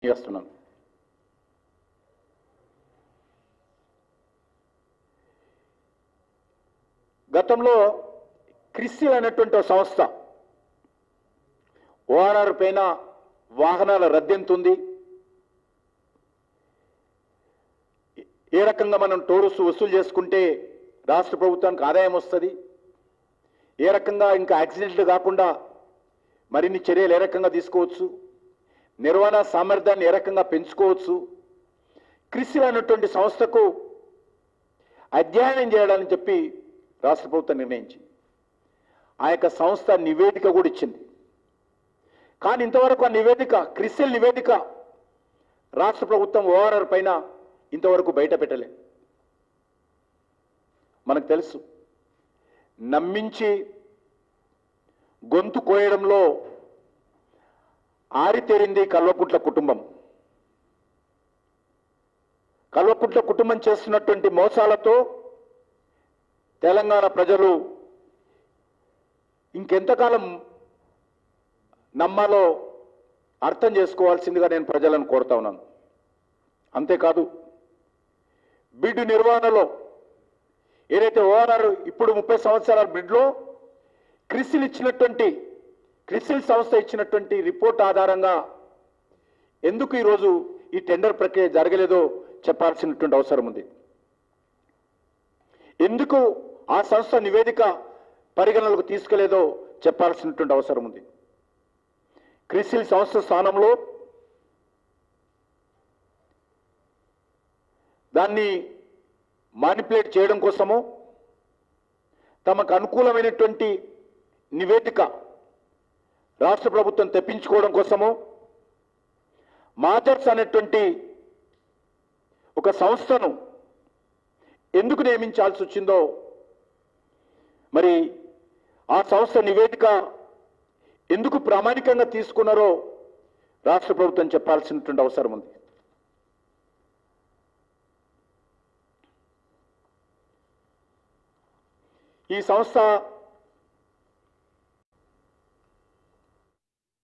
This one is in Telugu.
చేస్తున్నాను గతంలో క్రిస్టిల్ అనేటువంటి ఒక సంస్థ ఓఆర్ఆర్ పైన వాహనాల రద్దెంతుంది ఏ రకంగా మనం టోరుస్ వసూలు చేసుకుంటే రాష్ట్ర ప్రభుత్వానికి ఆదాయం వస్తుంది ఏ రకంగా ఇంకా యాక్సిడెంట్లు కాకుండా మరిన్ని చర్యలు ఏ రకంగా తీసుకోవచ్చు నిర్వహణ సామర్థ్యాన్ని ఏ రకంగా పెంచుకోవచ్చు క్రిసిల్ అనేటువంటి సంస్థకు అధ్యయనం చేయాలని చెప్పి రాష్ట్ర ప్రభుత్వం నిర్ణయించింది ఆ యొక్క సంస్థ నివేదిక కూడా ఇచ్చింది కానీ ఇంతవరకు ఆ నివేదిక క్రిసిల్ నివేదిక రాష్ట్ర ప్రభుత్వం ఓఆర్ఆర్ పైన ఇంతవరకు బయట పెట్టలే మనకు తెలుసు నమ్మించి గొంతు కోయడంలో ఆరితేరింది కల్వకుంట్ల కుటుంబం కల్వకుంట్ల కుటుంబం చేస్తున్నటువంటి మోసాలతో తెలంగాణ ప్రజలు ఇంకెంతకాలం నమ్మాలో అర్థం చేసుకోవాల్సిందిగా నేను ప్రజలను కోరుతా ఉన్నాను అంతేకాదు బిడ్ నిర్వహణలో ఏదైతే ఓఆర్ఆర్ ఇప్పుడు ముప్పై సంవత్సరాల బిడ్లో క్రిసిల్ ఇచ్చినటువంటి క్రిసిల్ సంస్థ ఇచ్చినటువంటి రిపోర్ట్ ఆధారంగా ఎందుకు ఈరోజు ఈ టెండర్ ప్రక్రియ జరగలేదో చెప్పాల్సినటువంటి అవసరం ఉంది ఎందుకు ఆ సంస్థ నివేదిక పరిగణనలకు తీసుకెలేదో చెప్పాల్సినటువంటి అవసరం ఉంది క్రిసిల్ సంస్థ స్థానంలో దాన్ని మానిపులేట్ చేయడం కోసము తమకు అనుకూలమైనటువంటి నివేదిక రాష్ట్ర ప్రభుత్వం తెప్పించుకోవడం కోసము మాజర్స్ అనేటువంటి ఒక సంస్థను ఎందుకు నియమించాల్సి వచ్చిందో మరి ఆ సంస్థ నివేదిక ఎందుకు ప్రామాణికంగా తీసుకున్నారో రాష్ట్ర ప్రభుత్వం చెప్పాల్సినటువంటి అవసరం ఉంది ఈ సంస్థ